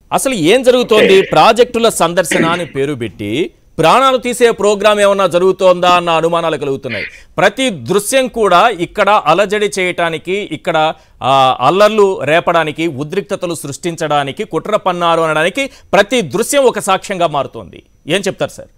అసలు ఏం జరుగుతోంది ప్రాజెక్టుల సందర్శన అని పేరు పెట్టి ప్రాణాలు తీసే ప్రోగ్రాం ఏమన్నా జరుగుతోందా అన్న అనుమానాలు కలుగుతున్నాయి ప్రతి దృశ్యం కూడా ఇక్కడ అలజడి చేయటానికి ఇక్కడ ఆ, అల్లర్లు రేపడానికి ఉద్రిక్తతలు సృష్టించడానికి కుట్ర పన్నారు అనడానికి ప్రతి దృశ్యం ఒక సాక్ష్యంగా మారుతోంది ఏం చెప్తారు సార్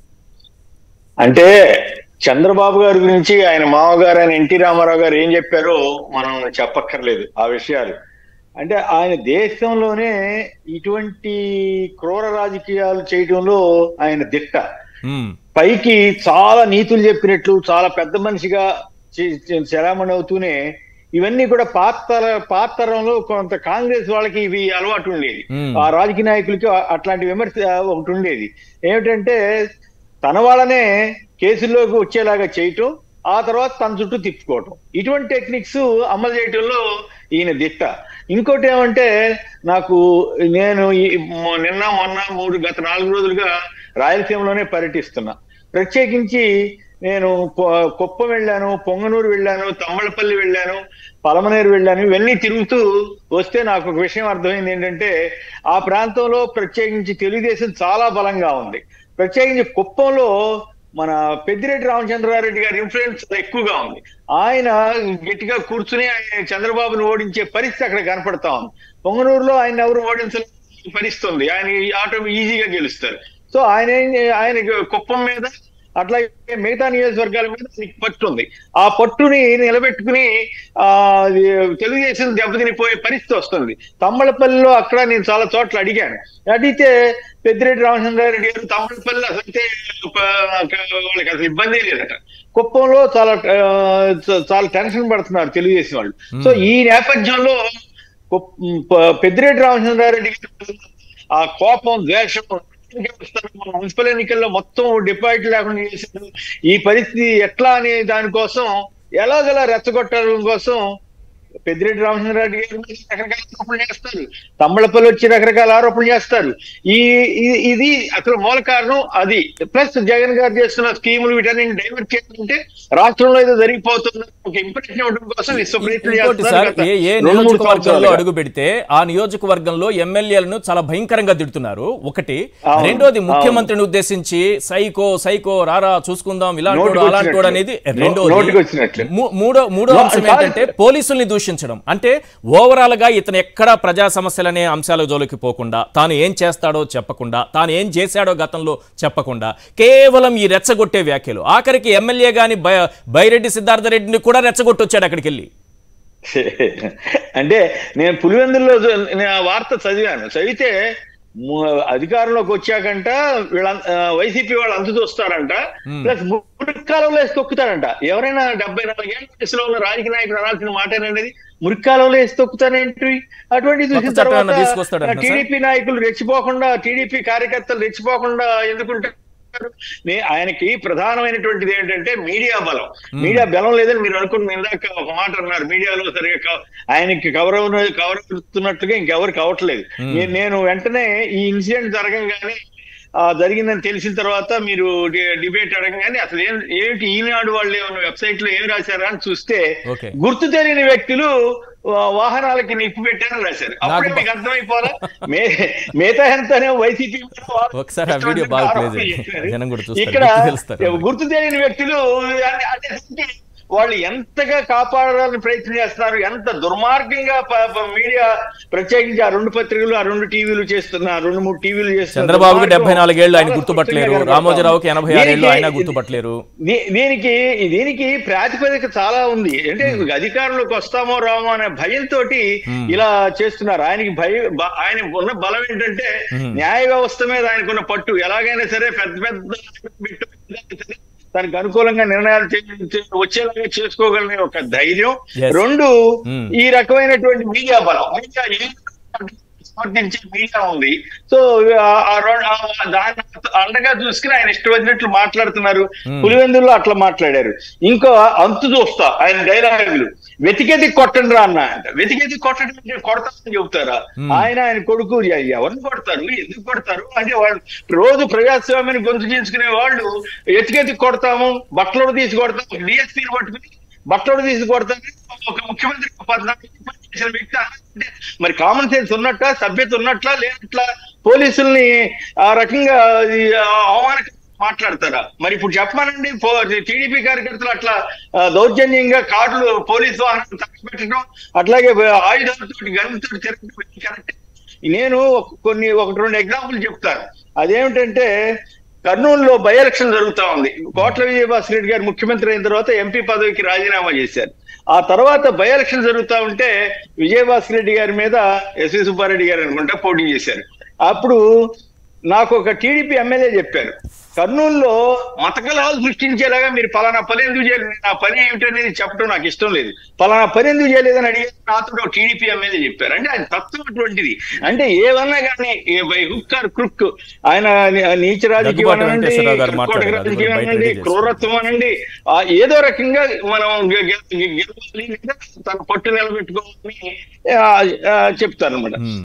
అంటే చంద్రబాబు గారి గురించి ఆయన మామగారు ఆయన ఎన్టీ రామారావు గారు ఏం చెప్పారో మనం చెప్పక్కర్లేదు ఆ విషయాలు అంటే ఆయన దేశంలోనే ఇటువంటి క్రూర రాజకీయాలు చేయడంలో ఆయన దిట్ట ఉమ్, పైకి చాలా నీతులు చెప్పినట్లు చాలా పెద్ద మనిషిగా చే- చే- చలామణి అవుతూనే ఇవన్నీ కూడా పాత పాతరంలో కొంత కాంగ్రెస్ వాళ్ళకి ఇవి అలవాటు ఉండేది Hmm. ఆ రాజకీయ నాయకులకి ఆ- అట్లాంటి విమర్శ ఒకటి ఉండేది ఏమిటంటే తన వాళ్ళనే కేసుల్లోకి వచ్చేలాగా చేయటం ఆ తర్వాత తన చుట్టూ తిప్పుకోవటం ఇటువంటి టెక్నిక్స్ అమలు చేయటంలో ఈయన దిట్ట ఇంకోటి ఏమంటే నాకు నేను ఈ- మొ- నిన్న మొన్న మూడు గత నాలుగు రోజులుగా రాయలసీమలోనే పర్యటిస్తున్నా ప్రత్యేకించి నేను పొ- కుప్పం వెళ్ళాను పొంగనూరు వెళ్ళాను తమ్మలపల్లి వెళ్ళాను పలమనేరు వెళ్ళాను ఇవన్నీ తిరుగుతూ వస్తే నాకు ఒక విషయం అర్థమైంది ఏంటంటే ఆ ప్రాంతంలో ప్రత్యేకించి తెలుగుదేశం చాలా బలంగా ఉంది ప్రత్యేకించి కుప్పంలో మన పెద్దిరెడ్డి రామచంద్రారెడ్డి గారి ఇన్ఫ్లుయెన్స్ ఎక్కువగా ఉంది ఆయన గట్టిగా కూర్చుని ఆయన చంద్రబాబును ఓడించే పరిస్థితి అక్కడ కనపడతా ఉంది పొంగనూరులో ఆయన ఎవరు ఓడించలేని పరిస్థితి ఉంది ఆయన ఈ ఆటో ఈజీగా గెలుస్తారు సో ఆయన ఏం- ఆయన కుప్పం మీద అట్లాగే మిగతా నియోజకవర్గాల మీద ఆయనకి పట్టు ఉంది ఆ పట్టుని నిలబెట్టుకుని ఆ అది తెలుగుదేశం దెబ్బతినిపోయే పరిస్థితి వస్తుంది తమ్మలపల్లిలో అక్కడ నేను చాలా చోట్ల అడిగాను అడిగితే పెద్దిరెడ్డి రామచంద్రారెడ్డి గారు తమ్మలపల్లి అసలు వాళ్ళకి అసలు ఇబ్బంది లేదట కుప్పంలో చాలా ఆ, చ- చాలా టెన్షన్ పడుతున్నారు తెలుగుదేశం వాళ్ళు సో ఈ నేపథ్యంలో కుప్- ప- పెద్దిరెడ్డి రామచంద్రారెడ్డి గారు ఆ కోపం ద్వేషం మున్సిపల్ ఎన్నికల్లో మొత్తం డిపాజిట్ లేకుండా చేశారు ఈ పరిస్థితి ఎట్లా అనే దానికోసం ఎలాగలా రెచ్చగొట్టడం కోసం పెద్దిరెడ్డి రామచంద్రారెడ్డి గారి మీద రకరకాల ఆరోపణలు చేస్తారు తమ్మలపల్లి వచ్చి రకరకాల ఆరోపణలు చేస్తారు ఈ ఈ- ఇది అసలు మూల కారణం అది ప్లస్ జగన్ గారు చేస్తున్న స్కీములు వీటన్నిటిని డైవర్ట్ చేస్తుంటే రాష్ట్రంలో ఏదో జరిగిపోతున్న ఒక ఇంప్రెషన్ ఇవ్వడం కోసం విశ్వ ప్రయత్నం ఇంకోటి చేస్తున్నారు సార్ గత ఏ ఏ రెండు మూడు నియోజకవర్గంలో సంవత్సరాలుగా. అడుగు పెడితే ఆ నియోజకవర్గంలో ఎమ్మెల్యేలను చాలా భయంకరంగా తిడుతున్నారు ఒకటి అవును, రెండోది అవును. ముఖ్యమంత్రిని ఉద్దేశించి సైకో సైకో రారా చూసుకుందాం ఇలాంటి నోటికి అలాంటి వచ్చినట్లు. అనేది నో- రెండోది నోటికి వచ్చినట్లు. మూ- మూడో మూడో నో- అంశం కాదు. ఏంటంటే పోలీసుల్ని దూషించడం అంటే ఓవరాల్ గా ఇతను ఎక్కడా ప్రజా సమస్యలనే అంశాల జోలికి పోకుండా తాను ఏం చేస్తాడో చెప్పకుండా తాను ఏం చేశాడో గతంలో చెప్పకుండా కేవలం ఈ రెచ్చగొట్టే వ్యాఖ్యలు ఆఖరికి ఎమ్మెల్యే గాని బై- బైరెడ్డి సిద్ధార్థ రెడ్డిని కూడా రెచ్చగొట్టొచ్చాడు అక్కడికి వెళ్ళి అంటే నేను పులివెందుల్లో చ- నేను ఆ వార్త చదివాను చదివితే ము- అధికారంలోకి వచ్చాకంట వీళ్ళ వైసీపీ వాళ్ళు అంతు చూస్తారంట ప్లస్ మురిక్కాలంలో వేసి తొక్కుతారంట ఎవరైనా డెబ్బై నాలుగేళ్ల వయసులో ఉన్న రాజకీయ నాయకుడు అనాల్సిన మాట అనేది మురిక్కాలంలో వేసి తొక్కుతారేంటి అటువంటి చూసిన కొత్త చట్టాన్ని తర్వాత తీసుకొస్తాడంట సార్? టీడీపీ నాయకులు రెచ్చిపోకుండా టీడీపీ కార్యకర్తలు రెచ్చిపోకుండా ఎందుకుంటారు నే- ఆయనకి ప్రధానమైనటువంటిది ఏంటంటే మీడియా బలం మీడియా బలం లేదని మీరు అనుకున్న ఇందాక ఒక మాట అన్నారు మీడియాలో సరిగా కవ- ఆయనకి కవర్ అవున కవర్ అవుతున్నట్టుగా ఇంకెవరికి అవట్లేదు నేను- నేను వెంటనే ఈ ఇన్సిడెంట్ జరగంగానే ఆ, జరిగిందని తెలిసిన తర్వాత మీరు డి- డిబేట్ అడగగానే అసలు ఏం ఏంటి ఈనాడు వాళ్ళు ఏమైనా వెబ్సైట్ లో ఏం రాశారా అని చూస్తే ఓకే. గుర్తు తెలియని వ్యక్తులు వా- వాహనాలకి నిప్పు పెట్టారని రాశారు అప్పుడే నాకు- మీకు అర్థమైపోరా మే మిగతా ఎంతనే వైసీపీ ఒకసారి ఆ వీడియో బాగా play చేయండి. జనం కూడా చూస్తారు. ఇక్కడ గుర్తు తెలుస్తారు. గుర్తు తెలియని వ్యక్తులు అంటే- అంటే వాళ్ళు ఎంతగా కాపాడాలని ప్రయత్నం చేస్తున్నారు ఎంత దుర్మార్గంగా ప- ప- మీడియా ప్రత్యేకించి ఆ రెండు పత్రికలు ఆ రెండు టీవీలు చేస్తున్న ఆ రెండు మూడు టీవీలు చేస్తున్న చంద్రబాబుకి దుర్మార్గం డెబ్బై నాలుగేళ్లు ఆయన చాలా గుర్తుపట్టలేరు స్పష్టంగా రామోజీరావుకి ఎనభై ఆరేళ్లు దీనికి- ఆయన గుర్తుపట్టలేరు దీ- దీనికి దీనికి ప్రాతిపదిక చాలా ఉంది అంటే అధికారంలోకి వస్తామో రామో అనే భయంతో ఇలా చేస్తున్నారు ఆయనకి భయం బ- ఆయన ఉన్న బలం ఏంటంటే న్యాయ వ్యవస్థ మీద ఆయనకున్న పట్టు ఎలాగైనా సరే పెద్ద పెద్ద బిట్టు తనకు అనుకూలంగా నిర్ణయాలు చే- చే- వచ్చేలాగా చేసుకోగలిగిన ఒక ధైర్యం Yes. రెండు Hmm. ఈ రకమైనటువంటి మీడియా బలం మీడియా ఏ సమర్థించే మీడియా ఉంది సో ఆ- ఆ రో- ఆ దాన్ని అండగా చూసుకుని ఆయన ఇష్టం వచ్చినట్లు మాట్లాడుతున్నారు పులివెందుల్లో అట్లా మాట్లాడారు ఇంకో అంతు చూస్తా ఆయన డైలాగులు వెతికేది కొట్టండి రా అన్న అంట వెతికేది కొట్టడం అంటే కొడతామని చెబుతారా ఆయన ఆయన కొడుకు ఎ- ఎవరిని కొడతారు ఎందుకు కొడతారు అంటే వాళ్ళు రోజు ప్రజాస్వామ్యాన్ని గొంతు చేసుకునే వాళ్ళు ఎతికెతి కొడతాము బట్టలు తీసి కొడతాము డిఎస్పీని పట్టుకుని బట్టలు తీసి కొడతాము ఒక ముఖ్యమంత్రి పద్నాలుగు చేసిన వ్యక్తి అంటే మరి కామన్ సెన్స్ ఉన్నట్ట సభ్యత ఉన్నట్లా లేనట్లా పోలీసుల్ని ఆ రకంగా ఈ అవమాన మాట్లాడతారా మరి ఇప్పుడు చెప్పమనండి టీడీపీ కార్యకర్తలు అట్లా ఆ, దౌర్జన్యంగా కార్లు పోలీసు వాహనాలు తగలబెట్టడం అట్లాగే ఆయుధాలతో గన్తో తిరగడం కరెక్ట్ నేను ఒక- కొన్ని ఒకటి రెండు ఎగ్జాంపుల్ చెప్తాను అదేమిటంటే కర్నూలులో బై ఎలక్షన్ జరుగుతా ఉంది కోట్ల విజయభాస్కర్ రెడ్డి గారు ముఖ్యమంత్రి అయిన తర్వాత ఎంపీ పదవికి రాజీనామా చేశారు ఆ తర్వాత బై ఎలక్షన్ జరుగుతా ఉంటే విజయభాస్కర్ రెడ్డి గారి మీద ఎస్వి సుబ్బారెడ్డి గారు అనుకుంటా పోటీ చేశారు అప్పుడు నాకు ఒక టీడీపీ ఎమ్మెల్యే చెప్పారు కర్నూలులో మతకలాలు సృష్టించేలాగా మీరు పలానా పని ఎందుకు చేయలేదు నా పని ఏమిటనేది చెప్పడం నాకు ఇష్టం లేదు పలానా పని ఎందుకు చేయలేదని అడిగి నాతో ఒక టీడీపీ ఎమ్మెల్యే చెప్పారు అంటే ఆయన తత్వం అటువంటిది అంటే ఏమన్నా కానీ బై హుక్ ఆర్ క్రుక్ ఆయన నీ- నీచ రాజకీయం దగ్గుబాటి అనండి వెంకటేశ్వరరావు గారు కర్కోటక మాట్లాడారు. అది కూడా రాజకీయం బయట అనండి రిలీజ్ క్రూరత్వం అనండి ఆ ఏదో రకంగా మనం గె- గె- గెలవాలి లేదా తన పట్టు నిలబెట్టుకోవాలని చెప్తారు అనమాట Hmm.